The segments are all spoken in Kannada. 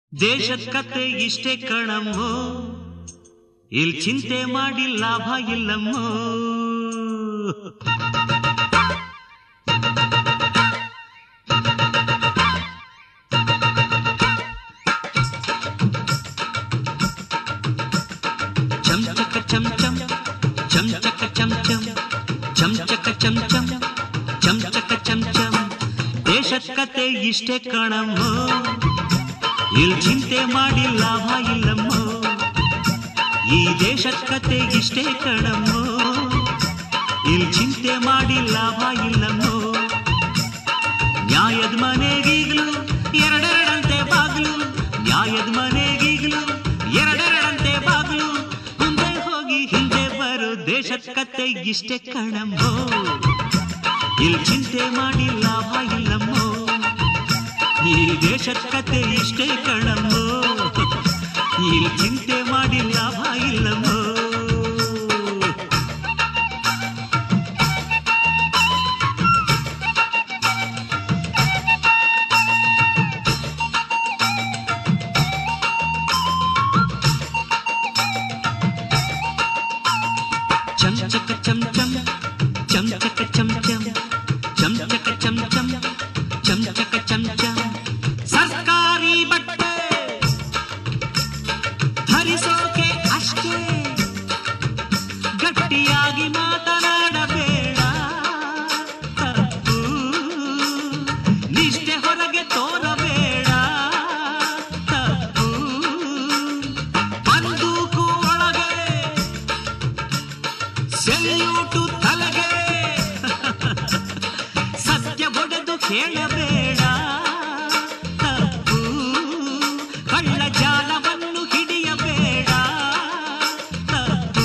ದೇಶದ ಕತೆ ಇಷ್ಟೇ ಕಣಮ್ಮೋ ಇಲ್ ಚಿಂತೆ ಮಾಡಿ ಲಾಭ ಇಲ್ಲಮ್ಮೋ ಚಮ್ ಚಕ ಚಮ್ ಚಮ್ ಚಮ್ ಚಕ ಚಮ್ ಚಮ್ ಚಮ್ ಚಕ ಚಮ್ ಚಮ್ ಚಮ್ ಚಕ ಚಮ್ ಚಮ್ ದೇಶದ ಕತೆ ಇಷ್ಟೇ ಕಣಮ್ಮೋ ಇಲ್ ಚಿಂತೆ ಮಾಡಿ ಲಾಭ ಇಲ್ಲಮ್ಮೋ ಈ ದೇಶದ ಕತೆ ಇಷ್ಟೇ ಕಣಮ್ಮೋ ಇಲ್ ಚಿಂತೆ ಮಾಡಿ ಲಾಭ ಇಲ್ಲಮ್ಮೋ ನ್ಯಾಯದ ಮನೆಗೀಗ್ಲು ಎರಡೆರಡಂತೆ ಬಾಗ್ಲು ನ್ಯಾಯದ ಮನೆಗೀಗ್ಲು ಎರಡೆರಡಂತೆ ಬಾಗ್ಲು ಮುಂದೆ ಹೋಗಿ ಹಿಂದೆ ಬರೋ ದೇಶದ ಕತೆ ಇಷ್ಟೇ ಕಣಮ್ಮೋ ಇಲ್ ಚಿಂತೆ ಮಾಡಿ ಲಾಭ ಇಲ್ಲಮ್ಮೋ ಈ ದೇಶದ ಕತೆ ಇಷ್ಟೇ ಕಣಮ್ಮೋ ಇಲ್ಲಿ ಚಿಂತೆ ಮಾಡಿ ಲಾಭ ಇಲ್ಲಮ್ಮೋ ಚಮ್ ಚಕ ಚಮ್ ಚಮ್ ಚಮ್ ಚಕ ಚಮ್ ಚಮ್ ಚಮ್ ಚಕ ಚಮ್ ಚಮ್ ಚಮ್ ಚಕ ಚಮ್ ಚಮ್ ಸರ್ಕಾರಿ ಬಟ್ಟೆ ಧರಿಸೋಕೆ ಅಷ್ಟೇ ಗಟ್ಟಿಯಾಗಿ ಮಾತನಾಡಬೇಡ ತಪ್ಪು ನಿಷ್ಠೆ ಹೊರಗೆ ತೋರಬೇಡ ತಪ್ಪು ಬಂದೂಕು ಒಳಗೆ ಸೆಲ್ಯೂಟು ತಲೆಗೆ ಸತ್ಯ ಒಡೆದು ಕೇಳಬೇಡ ತಪ್ಪು ಕಳ್ಳ ಜಾಲವನ್ನು ಹಿಡಿಯಬೇಡ ತಪ್ಪು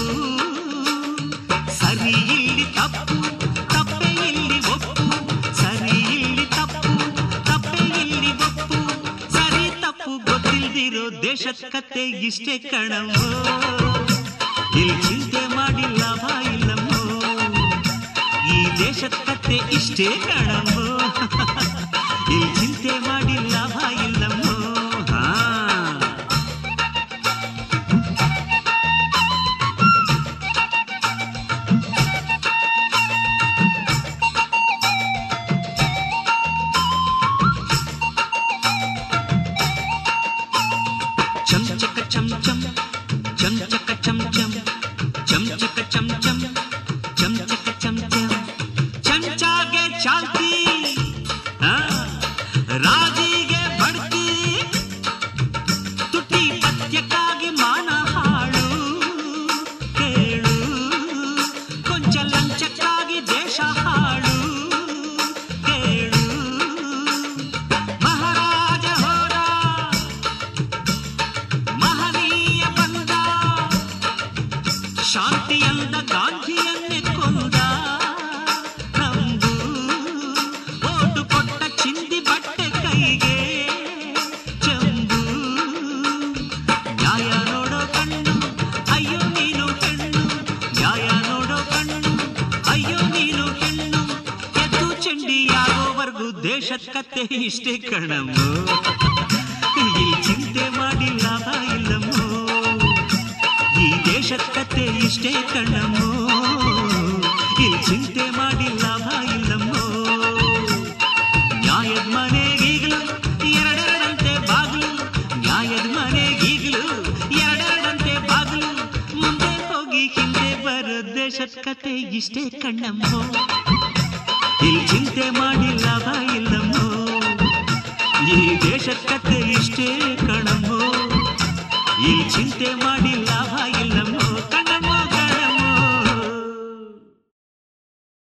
ಸರಿ ಇಲ್ಲಿ ತಪ್ಪು ತಪ್ಪೆ ಇಲ್ಲಿ ಒಪ್ಪು ಸರಿ ಇಲ್ಲಿ ತಪ್ಪು ತಪ್ಪೆ ಇಲ್ಲಿ ಒಪ್ಪು ಸರಿ ತಪ್ಪು ಗೊತ್ತಿಲ್ದಿರೋ ದೇಶದ ಕತೆ ಇಷ್ಟೇ ಕಣವೋ ಇಲ್ಲಿ ಚಿಂತೆ ಮಾಡಿ ಲಾಭ ಇಲ್ಲಮ್ಮೋ ಈ ದೇಶದ ಕತೆ ಇಷ್ಟೇ ಕಣಮ್ಮೋ ಇಲ್ಲಿ ಚಿಂತೆ ಮಾಡಿ ಲಾಭ ಇಲ್ಲಮ್ಮೋ ಹಾ ಚಮ್ ಚಕ ಚಮ್ ಚಮ್ ಚಮ್ ಚಕ ಚಮ್ ಚಮ್ ಚಮ್ ಚಕ ಚಮ್ ಚಮ್ ಚಮ್ ಚಕ ಚಮ್ ಚಮ್ ಚಮಚಾಗೆ ಚಾಲ್ತಿ ಆ, ರಾಜಿಗೆ ಬಡ್ತಿ ತುಟಿ ಪದ್ಯಕ್ಕಾಗಿ ಮಾನ ಹಾಳು ಕೇಳು ಕೊಂಚ ಲಂಚಕ್ಕಾಗಿ ದೇಶ ಹಾಳು ಕೇಳು ಮಹಾರಾಜ ಹೋದ ಮಹನೀಯ ಬಂದ ಶಾಂತಿಯಂದ ಗಾಂಧಿಯನ್ನೇ ಕೊಂದ ನಂಬು ಓಟು ಕೊಟ್ಟ ಚಿಂದಿ ಬಟ್ಟೆ ಕೈಗೆ ಚಂಬು ನ್ಯಾಯ ನೋಡೋ ಕಣ್ಣು ಅಯ್ಯೋ ನೀನು ಹೆಣ್ಣು ನ್ಯಾಯ ನೋಡೋ ಕಣ್ಣು ಅಯ್ಯೋ ನೀನು ಹೆಣ್ಣು ಎದ್ದು ಚಂಡಿಯಾಗೋವರೆಗೂ ದೇಶದ ಕತೆ ಇಷ್ಟೇ ಕಣಮ್ಮೋ ಈ ಚಿಂತೆ ಮಾಡಿ ಲಾಭ ಇಲ್ಲಮ್ಮೋ ಈ ದೇಶದ ಕತೆ ಇಷ್ಟೇ ಕಣ್ಣಮ್ಮೋ ಈ ಚಿಂತೆ ಮಾಡಿ ಲಾಭ ಇಲ್ಲಮ್ಮೋ ನ್ಯಾಯದ ಮನೆಗೀಗ್ಲು ಎರಡೆರಡಂತೆ ಬಾಗ್ಲು ನ್ಯಾಯದ ಮನೆಗೀಗ್ಲು ಎರಡೆರಡಂತೆ ಬಾಗ್ಲು ಮುಂದೆ ಹೋಗಿ ಹಿಂದೆ ಬರೋ ದೇಶದ ಕತೆ ಇಷ್ಟೇ ಕಣ್ಣಮ್ಮೋ ಇಲ್ಲಿ ಚಿಂತೆ ಮಾಡಿ ಲಾಭ ಇಲ್ಲಮ್ಮೋ ಈ ದೇಶದ ಕತೆ ಇಷ್ಟೇ ಕಣಮ್ಮೋ ಈ ಚಿಂತೆ ಮಾಡಿ ಲಾಭ ಇಲ್ಲಮ್ಮೋ ಕಣ